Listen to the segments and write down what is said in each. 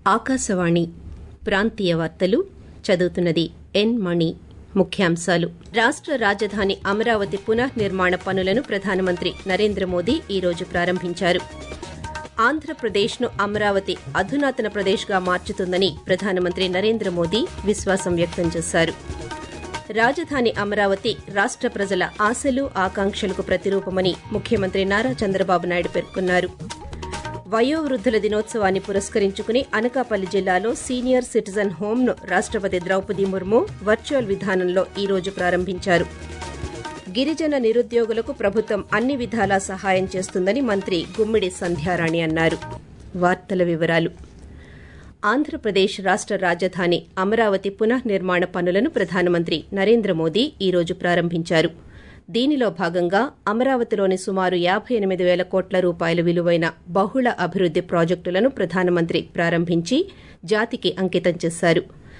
ఆకాశవాణి ప్రాంతీయ వార్తలు చదువుతున్నది ఎన్ మణి ముఖ్యాంశాలు రాష్ట రాజధాని అమరావతి పునఃనిర్మాణ పనులను ప్రధానమంత్రి నరేంద్ర మోదీ ఈ రోజు ప్రారంభించారు ఆంధ్రప్రదేశ్ను అమరావతి అధునాతన ప్రదేశ్గా మార్చుతుందని ప్రధానమంత్రి నరేంద్ర మోదీ విశ్వాసం వ్యక్తం చేశారు రాజధాని అమరావతి రాష్ట ప్రజల ఆశలు ఆకాంక్షలకు ప్రతిరూపమని ముఖ్యమంత్రి నారా చంద్రబాబు నాయుడు పేర్కొన్నారు వయోవృద్ధుల దినోత్సవాన్ని పురస్కరించుకుని అనకాపల్లి జిల్లాలో సీనియర్ సిటిజన్ హోంను రాష్టపతి ద్రౌపది ముర్ము వర్చువల్ విధానంలో ఈ రోజు ప్రారంభించారు గిరిజన నిరుద్యోగులకు ప్రభుత్వం అన్ని విధాలా సహాయం చేస్తుందని మంత్రి గుమ్మిడి సంధ్యారాణి అన్నారు వార్తల వివరాలు ఆంధ్రప్రదేశ్ రాష్ట రాజధాని అమరావతి పునఃనిర్మాణ పనులను ప్రధానమంత్రి నరేంద్ర మోదీ ఈ రోజు ప్రారంభించారు దీనిలో భాగంగా అమరావతిలోని సుమారు యాబై ఎనిమిది పేల కోట్ల రూపాయల విలువైన బహుళ అభివృద్ది ప్రాజెక్టులను ప్రధానమంత్రి ప్రారంభించి జాతికి అంకితం చేశారు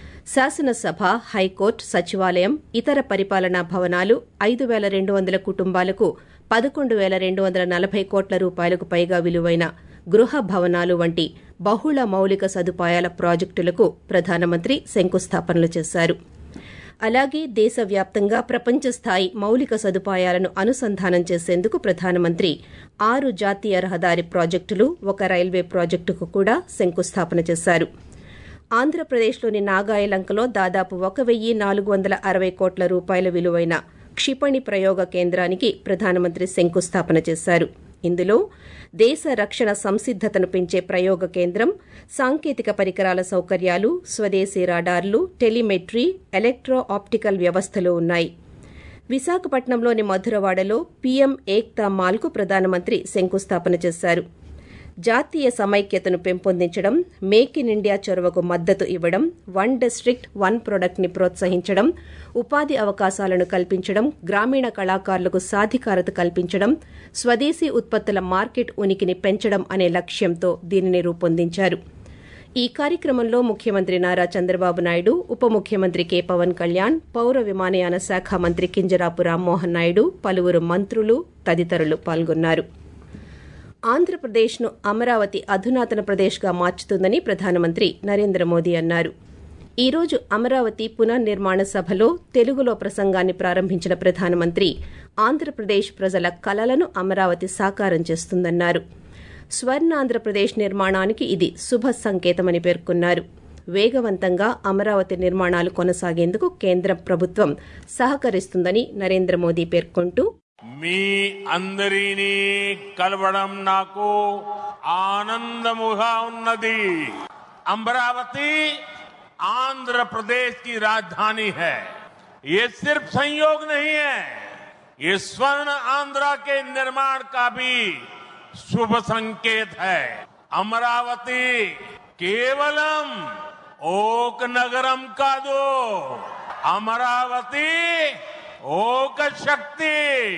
శాసనసభ హైకోర్టు సచివాలయం ఇతర పరిపాలనా భవనాలు ఐదు పేల రెండు వందల కుటుంబాలకు పదకొండు పేల రెండు వందల నలభై కోట్ల రూపాయలకు పైగా విలువైన గృహ భవనాలు వంటి బహుళ మౌలిక సదుపాయాల ప్రాజెక్టులకు ప్రధానమంత్రి శంకుస్థాపనలు చేశారు అలాగే దేశవ్యాప్తంగా ప్రపంచ స్థాయి మౌలిక సదుపాయాలను అనుసంధానం చేసేందుకు ప్రధానమంత్రి ఆరు జాతీయ రహదారి ప్రాజెక్టులు ఒక రైల్వే ప్రాజెక్టుకు కూడా శంకుస్థాపన చేశారు ఆంధ్రప్రదేశ్లోని నాగాయలంకలో దాదాపు ఒక వెయ్యి నాలుగు వందల అరవై కోట్ల రూపాయల విలువైన క్షిపణి ప్రయోగ కేంద్రానికి ప్రధానమంత్రి శంకుస్థాపన చేశారు ఇందులో దేశ రక్షణ సంసిద్దతను పెంచే ప్రయోగ కేంద్రం సాంకేతిక పరికరాల సౌకర్యాలు స్వదేశీ రాడార్లు టెలిమెట్రీ ఎలక్ట్రో ఆప్టికల్ వ్యవస్థలు ఉన్నాయి విశాఖపట్నంలోని మధురవాడలో పీఎం ఏక్తా మాల్కు ప్రధానమంత్రి శంకుస్థాపన చేశారు జాతీయ సమైక్యతను పెంపొందించడం మేక్ ఇన్ ఇండియా చొరవకు మద్దతు ఇవ్వడం వన్ డిస్టిక్ట్ వన్ ప్రొడక్ట్ ని ప్రోత్సహించడం ఉపాధి అవకాశాలను కల్పించడం గ్రామీణ కళాకారులకు సాధికారత కల్పించడం స్వదేశీ ఉత్పత్తుల మార్కెట్ ఉనికిని పెంచడం అనే లక్ష్యంతో దీనిని రూపొందించారు ఈ కార్యక్రమంలో ముఖ్యమంత్రి నారా చంద్రబాబు నాయుడు ఉప ముఖ్యమంత్రి కె పవన్ కళ్యాణ్ పౌర విమానయాన శాఖ మంత్రి కింజరాపు రామ్మోహన్ నాయుడు పలువురు మంత్రులు తదితరులు పాల్గొన్నారు ఆంధ్రప్రదేశ్ను అమరావతి అధునాతన ప్రదేశ్గా మార్చుతుందని ప్రధానమంత్రి నరేంద్ర మోదీ అన్నారు ఈ రోజు అమరావతి పునర్నిర్మాణ సభలో తెలుగులో ప్రసంగాన్ని ప్రారంభించిన ప్రధానమంత్రి ఆంధ్రప్రదేశ్ ప్రజల కలలను అమరావతి సాకారం చేస్తుందన్నారు స్వర్ణాంధ్రప్రదేశ్ నిర్మాణానికి ఇది శుభ సంకేతమని పేర్కొన్నారు వేగవంతంగా అమరావతి నిర్మాణాలు కొనసాగేందుకు కేంద్ర ప్రభుత్వం సహకరిస్తుందని నరేంద్ర మోదీ పేర్కొంటూ మీ అందరినీ కలవడం నాకు ఆనందముగా ఉన్నది अमरावती आंध्र प्रदेश की राजधानी है ये सिर्फ संयोग नहीं है ये स्वर्ण आंध्रा के निर्माण का भी शुभ संकेत है अमरावती केवलम ओक नगरम का दो अमरावती ఓక శక్తి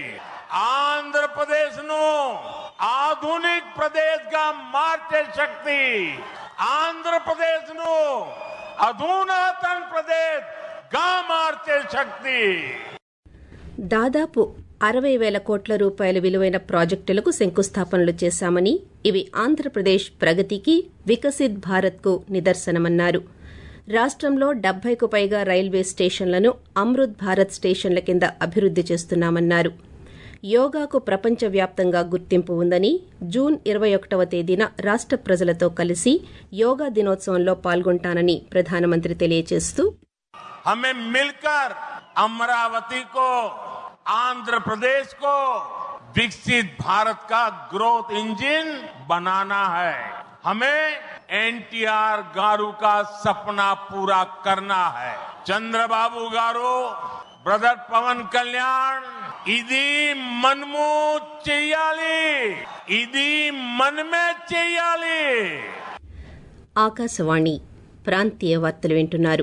ఆంధ్రప్రదేశ్ను ఆధునిక్ ప్రదేశ్గా మార్చే శక్తి ఆంధ్రప్రదేశ్ను అధునాతన్ ప్రదేశ్గా మార్చే శక్తి దాదాపు అరవై పేల కోట్ల రూపాయల విలువైన ప్రాజెక్టులకు శంకుస్థాపనలు చేశామని ఇవి ఆంధ్రప్రదేశ్ ప్రగతికి వికసిత్ భారత్కు నిదర్శనమన్నారు రాష్టంలో డెబ్బైకు పైగా రైల్వే స్టేషన్లను అమృత్ భారత్ స్టేషన్ల కింద అభివృద్ది చేస్తున్నామన్నారు యోగాకు ప్రపంచవ్యాప్తంగా గుర్తింపు ఉందని జూన్ ఇరవై ఒకటవ తేదీన రాష్ట ప్రజలతో కలిసి యోగా దినోత్సవంలో పాల్గొంటానని ప్రధానమంత్రి తెలియజేస్తూ हमें मिलकर अमरावती को आंध्र प्रदेश को विकसित भारत का ग्रोथ इंजन बनाना है हमें एनटीआर गारू का सपना पूरा करना है चंद्रबाबू गारू ब्रदर पवन कल्याण ఇది మనము చెయ్యాలి ఇది మనమే చెయ్యాలి ఆకాశవాణి ప్రాంతీయ వార్తలు వింటున్నారు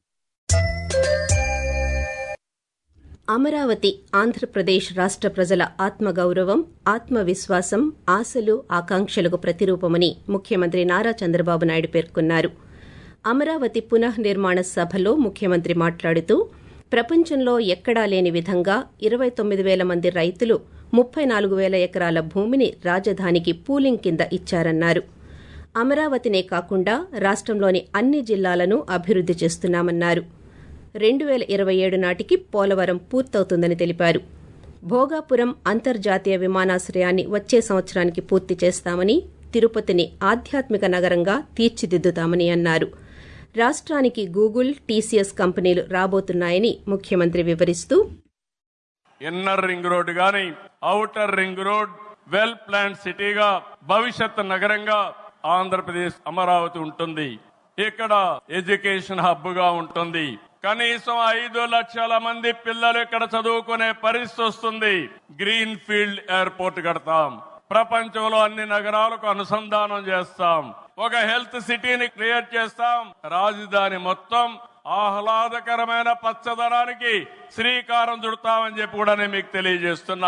అమరావతి ఆంధ్రప్రదేశ్ రాష్ట ప్రజల ఆత్మగౌరవం ఆత్మవిశ్వాసం ఆశలు ఆకాంక్షలకు ప్రతిరూపమని ముఖ్యమంత్రి నారా చంద్రబాబు నాయుడు పేర్కొన్నారు అమరావతి పునఃనిర్మాణ సభలో ముఖ్యమంత్రి మాట్లాడుతూ ప్రపంచంలో ఎక్కడా లేని విధంగా ఇరవై తొమ్మిది పేల మంది రైతులు ముప్పై నాలుగు పేల ఎకరాల భూమిని రాజధానికి పూలింగ్ కింద ఇచ్చారన్నారు అమరావతినే కాకుండా రాష్టంలోని అన్ని జిల్లాలను అభివృద్ది చేస్తున్నామన్నారు రెండు వేల ఇరవై ఏడు నాటికి పోలవరం పూర్తవుతుందని తెలిపారు భోగాపురం అంతర్జాతీయ విమానాశ్రయాన్ని వచ్చే సంవత్సరానికి పూర్తి చేస్తామని తిరుపతిని ఆధ్యాత్మిక నగరంగా తీర్చిదిద్దుతామని అన్నారు రాష్ట్రానికి గూగుల్ టీసీఎస్ కంపెనీలు రాబోతున్నాయని ముఖ్యమంత్రి వివరిస్తూ ఇన్నర్ రింగ్ రోడ్ గాని outer ring road well plan సిటీగా భవిష్యత్ నగరంగా ఆంధ్రప్రదేశ్ అమరావతి ఉంటుంది ఇక్కడ ఎడ్యుకేషన్ హబ్ గా ఉంటుంది కనీసం ఐదు లక్షల మంది పిల్లలు ఇక్కడ చదువుకునే పరిస్థితి వస్తుంది గ్రీన్ ఫీల్డ్ ఎయిర్పోర్ట్ కడతాం ప్రపంచంలో అన్ని నగరాలకు అనుసంధానం చేస్తాం ఒక హెల్త్ సిటీని క్రియేట్ చేస్తాం రాజధాని మొత్తం ఆహ్లాదకరమైన పచ్చదనానికి శ్రీకారం చుడతామని చెప్పి కూడా నేను మీకు తెలియజేస్తున్నా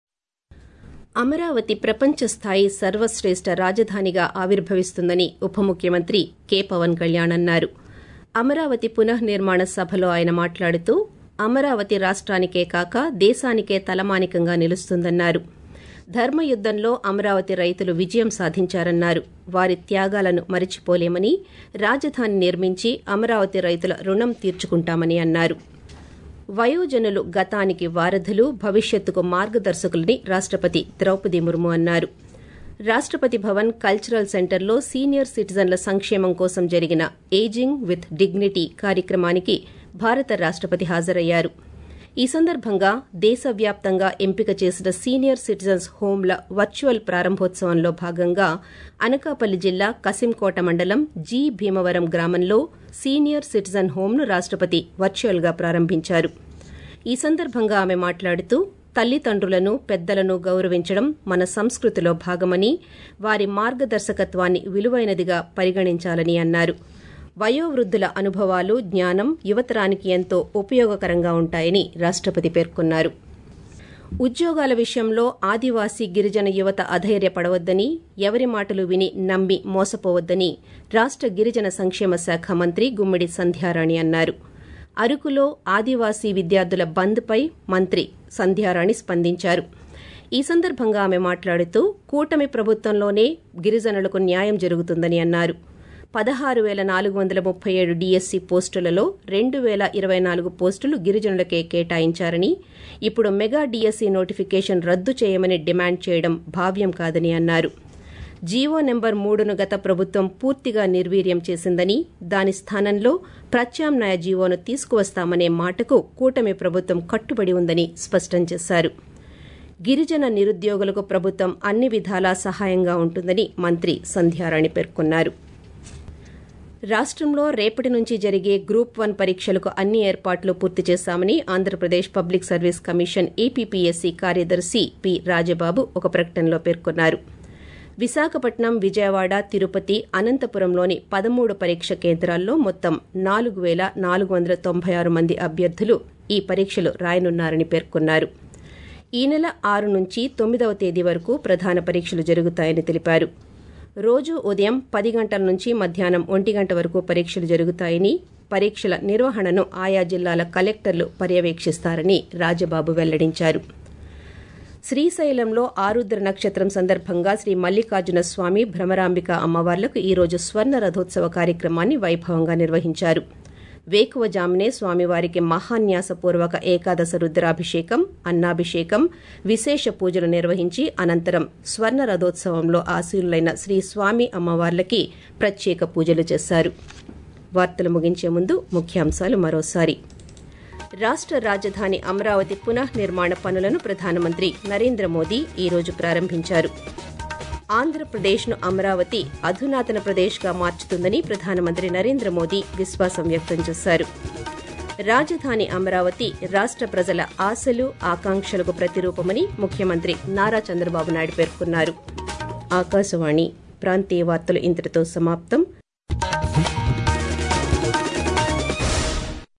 అమరావతి ప్రపంచ స్థాయి సర్వశ్రేష్ఠ రాజధానిగా ఆవిర్భవిస్తుందని ఉప ముఖ్యమంత్రి కె పవన్ కళ్యాణ్ అన్నారు అమరావతి పునఃనిర్మాణ సభలో ఆయన మాట్లాడుతూ అమరావతి రాష్ట్రానికే కాక దేశానికే తలమానికంగా నిలుస్తుందన్నారు ధర్మయుద్దంలో అమరావతి రైతులు విజయం సాధించారన్నారు వారి త్యాగాలను మరిచిపోలేమని రాజధాని నిర్మించి అమరావతి రైతుల రుణం తీర్చుకుంటామని అన్నారు వయోజనులు గతానికి వారధులు భవిష్యత్తుకు మార్గదర్శకులని రాష్టపతి ద్రౌపది ముర్ము అన్నారు రాష్టపతి భవన్ కల్చరల్ సెంటర్లో సీనియర్ సిటిజన్ల సంక్షేమం కోసం జరిగిన ఏజింగ్ విత్ డిగ్నిటీ కార్యక్రమానికి భారత రాష్టపతి హాజరయ్యారు ఈ సందర్భంగా దేశవ్యాప్తంగా ఎంపిక చేసిన సీనియర్ సిటిజన్స్ హోంల వర్చువల్ ప్రారంభోత్సవంలో భాగంగా అనకాపల్లి జిల్లా కసింకోట మండలం జి భీమవరం గ్రామంలో సీనియర్ సిటిజన్ హోంను రాష్టపతి వర్చువల్గా ప్రారంభించారు ఈ సందర్భంగా ఆమె మాట్లాడుతూ తల్లిదండ్రులను పెద్దలను గౌరవించడం మన సంస్కృతిలో భాగమని వారి మార్గదర్శకత్వాన్ని విలువైనదిగా పరిగణించాలని అన్నారు వయోవృద్ధుల అనుభవాలు జ్ఞానం యువతరానికి ఎంతో ఉపయోగకరంగా ఉంటాయని రాష్టపతి పేర్కొన్నారు ఉద్యోగాల విషయంలో ఆదివాసీ గిరిజన యువత అధైర్యపడవద్దని ఎవరి మాటలు విని నమ్మి మోసపోవద్దని రాష్ట గిరిజన సంక్షేమ శాఖ మంత్రి గుమ్మిడి సంధ్యారాణి అన్నారు అరకులో ఆదివాసీ విద్యార్థుల బంద్పై మంత్రి సంధ్యారాణి స్పందించారు ఈ సందర్భంగా ఆమె మాట్లాడుతూ కూటమి ప్రభుత్వంలోనే గిరిజనులకు న్యాయం జరుగుతుందని అన్నారు పదహారు వేల నాలుగు వందల ముప్పై ఏడు డీఎస్సీ పోస్టులలో రెండు వేల ఇరవై నాలుగు పోస్టులు గిరిజనులకే కేటాయించారని ఇప్పుడు మెగా డీఎస్సీ నోటిఫికేషన్ రద్దు చేయమని డిమాండ్ చేయడం భావ్యం కాదని అన్నారు జీవో నెంబర్ మూడును గత ప్రభుత్వం పూర్తిగా నిర్వీర్యం చేసిందని దాని స్థానంలో ప్రత్యామ్నాయ జీవోను తీసుకువస్తామనే మాటకు కూటమి ప్రభుత్వం కట్టుబడి ఉందని స్పష్టం చేశారు గిరిజన నిరుద్యోగులకు ప్రభుత్వం అన్ని విధాలా సహాయంగా ఉంటుందని మంత్రి సంధ్యారాణి పేర్కొన్నారు రాష్టంలో రేపటి నుంచి జరిగే గ్రూప్ వన్ పరీక్షలకు అన్ని ఏర్పాట్లు పూర్తి చేశామని Andhra Pradesh public service commission APPSC కార్యదర్శి పి రాజబాబు ఒక ప్రకటనలో పేర్కొన్నారు విశాఖపట్నం విజయవాడ తిరుపతి అనంతపురంలోని పదమూడు పరీక్ష కేంద్రాల్లో మొత్తం నాలుగు వేల నాలుగు వందల తొంభై ఆరు మంది అభ్యర్థులు ఈ పరీక్షలు రాయనున్నారని పేర్కొన్నారు ఈ నెల ఆరు నుంచి తొమ్మిదవ తేదీ వరకు ప్రధాన పరీక్షలు జరుగుతాయని తెలిపారు రోజు ఉదయం పది గంటల నుంచి మధ్యాహ్నం ఒంటి గంట వరకు పరీక్షలు జరుగుతాయని పరీక్షల నిర్వహణను ఆయా జిల్లాల కలెక్టర్లు పర్యవేక్షిస్తారని రాజబాబు వెల్లడించారు శ్రీశైలంలో ఆరుద్ర నక్షత్రం సందర్భంగా శ్రీ మల్లికార్జున స్వామి భ్రమరాంబిక అమ్మవార్లకు ఈరోజు స్వర్ణ రథోత్సవ కార్యక్రమాన్ని వైభవంగా నిర్వహించారు వేకువజామునే స్వామివారికి మహాన్యాసపూర్వక ఏకాదశ రుద్రాభిషేకం అన్నాభిషేకం విశేష పూజలు నిర్వహించి అనంతరం స్వర్ణ రథోత్సవంలో ఆశీనులైన శ్రీ స్వామి అమ్మవార్లకి ప్రత్యేక పూజలు చేశారు వార్తలు ముగించే ముందు ముఖ్యాంశాలు మరోసారి రాష్ట రాజధాని అమరావతి పునః నిర్మాణ పనులను ప్రధానమంత్రి నరేంద్ర మోదీ ఈరోజు ప్రారంభించారు ఆంధ్రప్రదేశ్ను అమరావతి అధునాతన ప్రదేశ్గా మార్చుతుందని ప్రధానమంత్రి నరేంద్ర మోదీ విశ్వాసం వ్యక్తం చేశారు రాజధాని అమరావతి రాష్ట ప్రజల ఆశలు ఆకాంక్షలకు ప్రతిరూపమని ముఖ్యమంత్రి నారా చంద్రబాబు నాయుడు పేర్కొన్నారు ఆకాశవాణి ప్రాంతీయ వార్తలు ఇంతటితో సమాప్తం